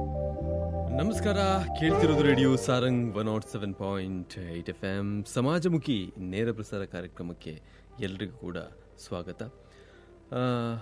ನಮಸ್ಕಾರ ಕೇಳ್ತಿರೋದು radio Sarang one nought seven point eight F M ಸಮಾಜಮುಖಿ ನೇರ ಪ್ರಸಾರ ಕಾರ್ಯಕ್ರಮಕ್ಕೆ ಎಲ್ರಿಗೂ ಕೂಡ ಸ್ವಾಗತ ಆ,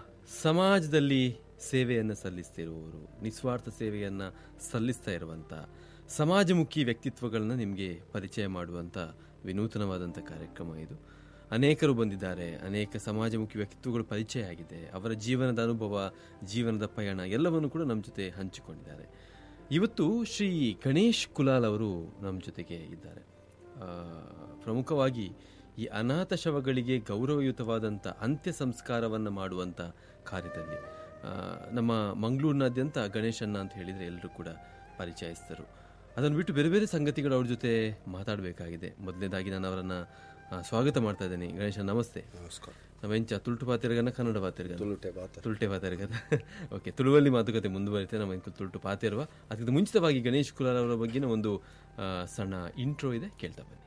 ಸಮಾಜದಲ್ಲಿ ಸೇವೆಯನ್ನು ಸಲ್ಲಿಸ್ತಿರುವವರು ನಿಸ್ವಾರ್ಥ ಸೇವೆಯನ್ನು ಸಲ್ಲಿಸ್ತಾ ಇರುವಂಥ ಸಮಾಜಮುಖಿ ವ್ಯಕ್ತಿತ್ವಗಳನ್ನ ನಿಮಗೆ ಪರಿಚಯ ಮಾಡುವಂಥ ವಿನೂತನವಾದಂಥ ಕಾರ್ಯಕ್ರಮ ಇದು ಅನೇಕರು ಬಂದಿದ್ದಾರೆ ಅನೇಕ ಸಮಾಜಮುಖಿ ವ್ಯಕ್ತಿತ್ವಗಳು ಪರಿಚಯ ಆಗಿದೆ ಅವರ ಜೀವನದ ಅನುಭವ ಜೀವನದ ಪಯಣ ಎಲ್ಲವನ್ನು ಕೂಡ ನಮ್ಮ ಜೊತೆ ಹಂಚಿಕೊಂಡಿದ್ದಾರೆ ಇವತ್ತು ಶ್ರೀ ಗಣೇಶ್ ಕುಲಾಲ್ ಅವರು ನಮ್ಮ ಜೊತೆಗೆ ಇದ್ದಾರೆ ಆ, ಪ್ರಮುಖವಾಗಿ ಈ ಅನಾಥ ಶವಗಳಿಗೆ ಗೌರವಯುತವಾದಂಥ ಅಂತ್ಯ ಸಂಸ್ಕಾರವನ್ನು ಮಾಡುವಂಥ ಕಾರ್ಯದಲ್ಲಿ ಆ, ನಮ್ಮ ಮಂಗಳೂರಿನಾದ್ಯಂತ ಗಣೇಶನ್ನ ಅಂತ ಹೇಳಿದರೆ ಎಲ್ಲರೂ ಕೂಡ ಪರಿಚಯಿಸಿದರು ಅದನ್ನು ಬಿಟ್ಟು ಬೇರೆ ಬೇರೆ ಸಂಗತಿಗಳು ಅವ್ರ ಜೊತೆ ಮಾತಾಡಬೇಕಾಗಿದೆ ಮೊದಲನೇದಾಗಿ ನಾನು ಅವರನ್ನು ಆ, ಸ್ವಾಗತ ಮಾಡ್ತಾ ಇದ್ದೇನೆ ಗಣೇಶ ನಮಸ್ತೆ ನಮಸ್ಕಾರ ನಾವೆಂಚ ತುಳುಟು ಪಾತಿರ್ಗನ ಕನ್ನಡ ಪಾತಿರ್ಗನ ತುಳುಟೆ ಬಾತ ತುಳುಟೆ ಪಾತಿರ್ಗದ ಓಕೆ ತುಳುವಲ್ಲಿ ಮಾತುಕತೆ ಮುಂದುವರಿತೆ ನಮ್ಮ ಇಂಕು ತುಳುಟು ಪಾತಿರುವ ಅದಕ್ಕಿಂತ ಮುಂಚಿತವಾಗಿ ಗಣೇಶ್ ಕುಲಾಲ್ ಅವರ ಬಗ್ಗಿನ ಒಂದು ಆ, ಸಣ್ಣ ಇಂಟ್ರೋ ಇದೆ ಕೇಳ್ತಾ ಬನ್ನಿ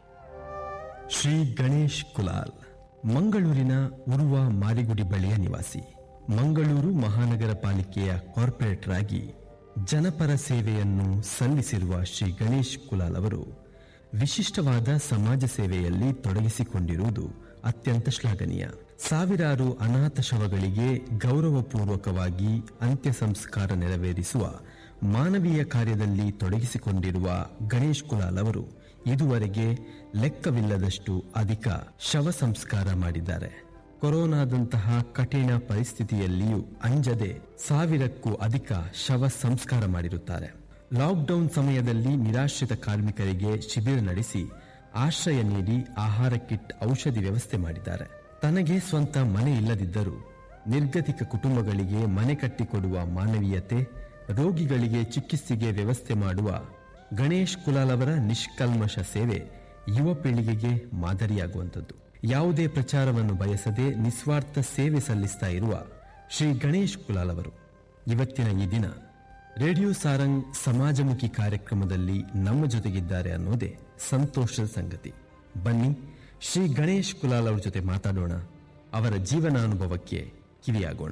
ಶ್ರೀ ಗಣೇಶ್ ಕುಲಾಲ್ ಮಂಗಳೂರಿನ ಉರುವ ಮಾರಿಗುಡಿ ಬಳಿಯ ನಿವಾಸಿ ಮಂಗಳೂರು ಮಹಾನಗರ ಪಾಲಿಕೆಯ ಕಾರ್ಪೊರೇಟರ್ ಆಗಿ ಜನಪರ ಸೇವೆಯನ್ನು ಸಲ್ಲಿಸಿರುವ ಶ್ರೀ ಗಣೇಶ್ ಕುಲಾಲ್ ಅವರು ವಿಶಿಷ್ಟವಾದ ಸಮಾಜ ಸೇವೆಯಲ್ಲಿ ತೊಡಗಿಸಿಕೊಂಡಿರುವುದು ಅತ್ಯಂತ ಶ್ಲಾಘನೀಯ ಸಾವಿರಾರು ಅನಾಥ ಶವಗಳಿಗೆ ಗೌರವಪೂರ್ವಕವಾಗಿ ಅಂತ್ಯ ಸಂಸ್ಕಾರ ನೆರವೇರಿಸುವ ಮಾನವೀಯ ಕಾರ್ಯದಲ್ಲಿ ತೊಡಗಿಸಿಕೊಂಡಿರುವ ಗಣೇಶ್ ಕುಲಾಲ್ ಅವರು ಇದುವರೆಗೆ ಲೆಕ್ಕವಿಲ್ಲದಷ್ಟು ಅಧಿಕ ಶವ ಸಂಸ್ಕಾರ ಮಾಡಿದ್ದಾರೆ ಕೊರೋನಾದಂತಹ ಕಠಿಣ ಪರಿಸ್ಥಿತಿಯಲ್ಲಿಯೂ ಅಂಜದೆ ಸಾವಿರಕ್ಕೂ ಅಧಿಕ ಶವ ಸಂಸ್ಕಾರ ಮಾಡಿರುತ್ತಾರೆ ಲಾಕ್ಡೌನ್ ಸಮಯದಲ್ಲಿ ನಿರಾಶ್ರಿತ ಕಾರ್ಮಿಕರಿಗೆ ಶಿಬಿರ ನಡೆಸಿ ಆಶ್ರಯ ನೀಡಿ ಆಹಾರ ಕಿಟ್ ಔಷಧಿ ವ್ಯವಸ್ಥೆ ಮಾಡಿದ್ದಾರೆ ತನಗೆ ಸ್ವಂತ ಮನೆ ಇಲ್ಲದಿದ್ದರೂ ನಿರ್ಗತಿಕ ಕುಟುಂಬಗಳಿಗೆ ಮನೆ ಕಟ್ಟಿಕೊಡುವ ಮಾನವೀಯತೆ ರೋಗಿಗಳಿಗೆ ಚಿಕಿತ್ಸೆಗೆ ವ್ಯವಸ್ಥೆ ಮಾಡುವ ಗಣೇಶ್ ಕುಲಾಲ್ ಅವರ ನಿಷ್ಕಲ್ಮಶ ಸೇವೆ ಯುವ ಪೀಳಿಗೆಗೆ ಮಾದರಿಯಾಗುವಂಥದ್ದು ಯಾವುದೇ ಪ್ರಚಾರವನ್ನು ಬಯಸದೆ ನಿಸ್ವಾರ್ಥ ಸೇವೆ ಸಲ್ಲಿಸ್ತಾ ಇರುವ ಶ್ರೀ ಗಣೇಶ್ ಕುಲಾಲ್ ಅವರು ಇವತ್ತಿನ ಈ ದಿನ ರೇಡಿಯೋ ಸಾರಂಗ್ ಸಮಾಜಮುಖಿ ಕಾರ್ಯಕ್ರಮದಲ್ಲಿ ನಮ್ಮ ಜೊತೆಗಿದ್ದಾರೆ ಅನ್ನೋದೇ ಸಂತೋಷದ ಸಂಗತಿ ಬನ್ನಿ ಶ್ರೀ ಗಣೇಶ್ ಕುಲಾಲ್ ಅವರ ಜೊತೆ ಮಾತಾಡೋಣ ಅವರ ಜೀವನಾನುಭವಕ್ಕೆ ಕಿವಿಯಾಗೋಣ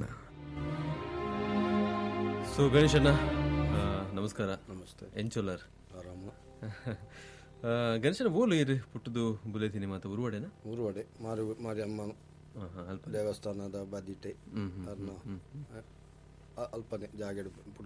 ಸೊ ಗಣೇಶಣ್ಣ ಆ, ನಮಸ್ಕಾರ ನಮಸ್ತೆ ಎಂಚೊಲ್ಲರ್ ಆರಾಮ ಆ, ಗಣೇಶನ ಓಲು ಇರು ಪುಟ್ಟದು ಬುಲೆತಿನಿ ಮಾತು ಉರುವಡೆನಾ ಊರುವಡೆ ಮಾರಿ ಮಾರಿ ಅಮ್ಮನ ಹಾಂ ಹಾಂ ಅಲ್ಪ ದೇವಸ್ಥಾನದ ಬದಿಟೆ ಅರ್ನ ಅ- ಅಲ್ಪನೆ ಜಾಗ